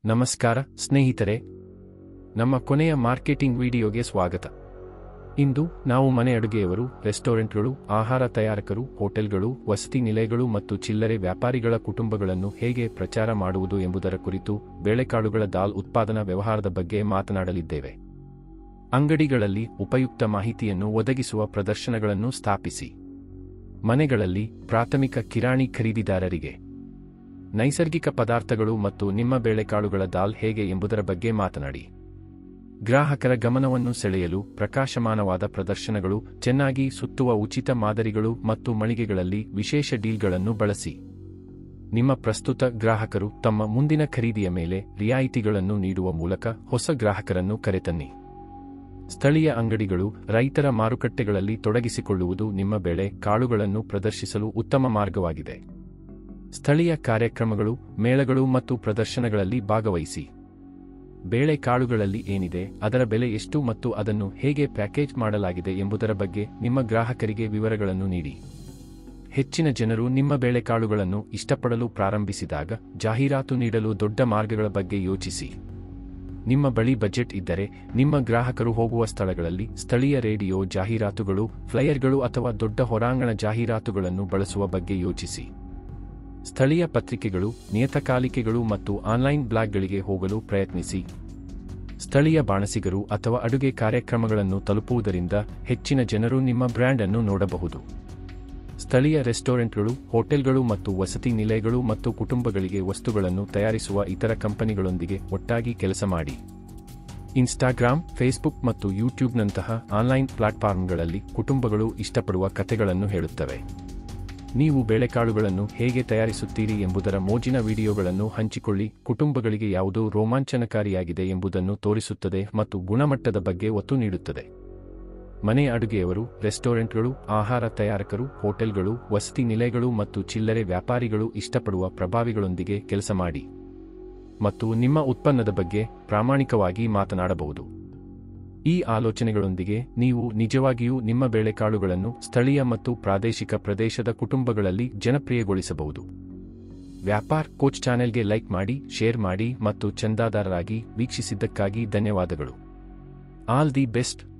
ನಮಸ್ಕಾರ ಸ್ನೇಹಿತರೆ ನಮ್ಮ ಕೊನೆಯ ಮಾರ್ಕೆಟಿಂಗ್ ವಿಡಿಯೋಗೆ ಸ್ವಾಗತ ಇಂದು ನಾವು ಮನೆ ಅಡುಗೆಯವರು ರೆಸ್ಟೋರೆಂಟ್ಗಳು ಆಹಾರ ತಯಾರಕರು ಹೋಟೆಲ್ಗಳು ವಸತಿ ನಿಲಯಗಳು ಮತ್ತು ಚಿಲ್ಲರೆ ವ್ಯಾಪಾರಿಗಳ ಕುಟುಂಬಗಳನ್ನು ಹೇಗೆ ಪ್ರಚಾರ ಮಾಡುವುದು ಎಂಬುದರ ಕುರಿತು ಬೇಳೆಕಾಳುಗಳ ದಾಲ್ ಉತ್ಪಾದನಾ ವ್ಯವಹಾರದ ಬಗ್ಗೆ ಮಾತನಾಡಲಿದ್ದೇವೆ ಅಂಗಡಿಗಳಲ್ಲಿ ಉಪಯುಕ್ತ ಮಾಹಿತಿಯನ್ನು ಒದಗಿಸುವ ಪ್ರದರ್ಶನಗಳನ್ನು ಸ್ಥಾಪಿಸಿ ಮನೆಗಳಲ್ಲಿ ಪ್ರಾಥಮಿಕ ಕಿರಾಣಿ ಖರೀದಿದಾರರಿಗೆ ನೈಸರ್ಗಿಕ ಪದಾರ್ಥಗಳು ಮತ್ತು ನಿಮ್ಮ ಬೇಳೆಕಾಳುಗಳ ದಾಲ್ ಹೇಗೆ ಎಂಬುದರ ಬಗ್ಗೆ ಮಾತನಾಡಿ ಗ್ರಾಹಕರ ಗಮನವನ್ನು ಸೆಳೆಯಲು ಪ್ರಕಾಶಮಾನವಾದ ಪ್ರದರ್ಶನಗಳು ಚೆನ್ನಾಗಿ ಸುತ್ತುವ ಉಚಿತ ಮಾದರಿಗಳು ಮತ್ತು ಮಳಿಗೆಗಳಲ್ಲಿ ವಿಶೇಷ ಡೀಲ್ಗಳನ್ನು ಬಳಸಿ ನಿಮ್ಮ ಪ್ರಸ್ತುತ ಗ್ರಾಹಕರು ತಮ್ಮ ಮುಂದಿನ ಖರೀದಿಯ ಮೇಲೆ ರಿಯಾಯಿತಿಗಳನ್ನು ನೀಡುವ ಮೂಲಕ ಹೊಸ ಗ್ರಾಹಕರನ್ನು ಕರೆತನ್ನಿ ಸ್ಥಳೀಯ ಅಂಗಡಿಗಳು ರೈತರ ಮಾರುಕಟ್ಟೆಗಳಲ್ಲಿ ತೊಡಗಿಸಿಕೊಳ್ಳುವುದು ನಿಮ್ಮ ಬೆಳೆ ಕಾಳುಗಳನ್ನು ಪ್ರದರ್ಶಿಸಲು ಉತ್ತಮ ಮಾರ್ಗವಾಗಿದೆ ಸ್ಥಳೀಯ ಕಾರ್ಯಕ್ರಮಗಳು ಮೇಳಗಳು ಮತ್ತು ಪ್ರದರ್ಶನಗಳಲ್ಲಿ ಭಾಗವಹಿಸಿ ಬೇಳೆಕಾಳುಗಳಲ್ಲಿ ಏನಿದೆ ಅದರ ಬೆಲೆ ಎಷ್ಟು ಮತ್ತು ಅದನ್ನು ಹೇಗೆ ಪ್ಯಾಕೇಜ್ ಮಾಡಲಾಗಿದೆ ಎಂಬುದರ ಬಗ್ಗೆ ನಿಮ್ಮ ಗ್ರಾಹಕರಿಗೆ ವಿವರಗಳನ್ನು ನೀಡಿ ಹೆಚ್ಚಿನ ಜನರು ನಿಮ್ಮ ಬೇಳೆಕಾಳುಗಳನ್ನು ಇಷ್ಟಪಡಲು ಪ್ರಾರಂಭಿಸಿದಾಗ ಜಾಹೀರಾತು ನೀಡಲು ದೊಡ್ಡ ಮಾರ್ಗಗಳ ಬಗ್ಗೆ ಯೋಚಿಸಿ ನಿಮ್ಮ ಬಳಿ ಬಜೆಟ್ ಇದ್ದರೆ ನಿಮ್ಮ ಗ್ರಾಹಕರು ಹೋಗುವ ಸ್ಥಳಗಳಲ್ಲಿ ಸ್ಥಳೀಯ ರೇಡಿಯೋ ಜಾಹೀರಾತುಗಳು ಫ್ಲೈಯರ್ಗಳು ಅಥವಾ ದೊಡ್ಡ ಹೊರಾಂಗಣ ಜಾಹೀರಾತುಗಳನ್ನು ಬಳಸುವ ಬಗ್ಗೆ ಯೋಚಿಸಿ ಸ್ಥಳೀಯ ಪತ್ರಿಕೆಗಳು ನಿಯತಕಾಲಿಕೆಗಳು ಮತ್ತು ಆನ್ಲೈನ್ ಬ್ಲಾಗ್ಗಳಿಗೆ ಹೋಗಲು ಪ್ರಯತ್ನಿಸಿ ಸ್ಥಳೀಯ ಬಾಣಸಿಗರು ಅಥವಾ ಅಡುಗೆ ಕಾರ್ಯಕ್ರಮಗಳನ್ನು ತಲುಪುವುದರಿಂದ ಹೆಚ್ಚಿನ ಜನರು ನಿಮ್ಮ ಬ್ರ್ಯಾಂಡ್ ಅನ್ನು ನೋಡಬಹುದು ಸ್ಥಳೀಯ ರೆಸ್ಟೋರೆಂಟ್ಗಳು ಹೋಟೆಲ್ಗಳು ಮತ್ತು ವಸತಿ ನಿಲಯಗಳು ಮತ್ತು ಕುಟುಂಬಗಳಿಗೆ ವಸ್ತುಗಳನ್ನು ತಯಾರಿಸುವ ಇತರ ಕಂಪನಿಗಳೊಂದಿಗೆ ಒಟ್ಟಾಗಿ ಕೆಲಸ ಮಾಡಿ ಇನ್ಸ್ಟಾಗ್ರಾಮ್ ಫೇಸ್ಬುಕ್ ಮತ್ತು ಯೂಟ್ಯೂಬ್ನಂತಹ ಆನ್ಲೈನ್ ಪ್ಲಾಟ್ಫಾರ್ಮ್ಗಳಲ್ಲಿ ಕುಟುಂಬಗಳು ಇಷ್ಟಪಡುವ ಕಥೆಗಳನ್ನು ಹೇಳುತ್ತವೆ ನೀವು ಬೇಳೆಕಾಳುಗಳನ್ನು ಹೇಗೆ ತಯಾರಿಸುತ್ತೀರಿ ಎಂಬುದರ ಮೋಜಿನ ವಿಡಿಯೋಗಳನ್ನು ಹಂಚಿಕೊಳ್ಳಿ ಕುಟುಂಬಗಳಿಗೆ ಯಾವುದು ರೋಮಾಂಚನಕಾರಿಯಾಗಿದೆ ಎಂಬುದನ್ನು ತೋರಿಸುತ್ತದೆ ಮತ್ತು ಗುಣಮಟ್ಟದ ಬಗ್ಗೆ ಒತ್ತು ನೀಡುತ್ತದೆ ಮನೆ ಅಡುಗೆಯವರು ರೆಸ್ಟೋರೆಂಟ್ಗಳು ಆಹಾರ ತಯಾರಕರು ಹೋಟೆಲ್ಗಳು ವಸತಿ ನಿಲಯಗಳು ಮತ್ತು ಚಿಲ್ಲರೆ ವ್ಯಾಪಾರಿಗಳು ಇಷ್ಟಪಡುವ ಪ್ರಭಾವಿಗಳೊಂದಿಗೆ ಕೆಲಸ ಮಾಡಿ ಮತ್ತು ನಿಮ್ಮ ಉತ್ಪನ್ನದ ಬಗ್ಗೆ ಪ್ರಾಮಾಣಿಕವಾಗಿ ಮಾತನಾಡಬಹುದು ಈ ಆಲೋಚನೆಗಳೊಂದಿಗೆ ನೀವು ನಿಜವಾಗಿಯೂ ನಿಮ್ಮ ಬೇಳೆಕಾಳುಗಳನ್ನು ಸ್ಥಳೀಯ ಮತ್ತು ಪ್ರಾದೇಶಿಕ ಪ್ರದೇಶದ ಕುಟುಂಬಗಳಲ್ಲಿ ಜನಪ್ರಿಯಗೊಳಿಸಬಹುದು ವ್ಯಾಪಾರ್ ಕೋಚ್ ಚಾನೆಲ್ಗೆ ಲೈಕ್ ಮಾಡಿ ಶೇರ್ ಮಾಡಿ ಮತ್ತು ಚಂದಾದಾರರಾಗಿ ವೀಕ್ಷಿಸಿದ್ದಕ್ಕಾಗಿ ಧನ್ಯವಾದಗಳು ಆಲ್ ದಿ ಬೆಸ್ಟ್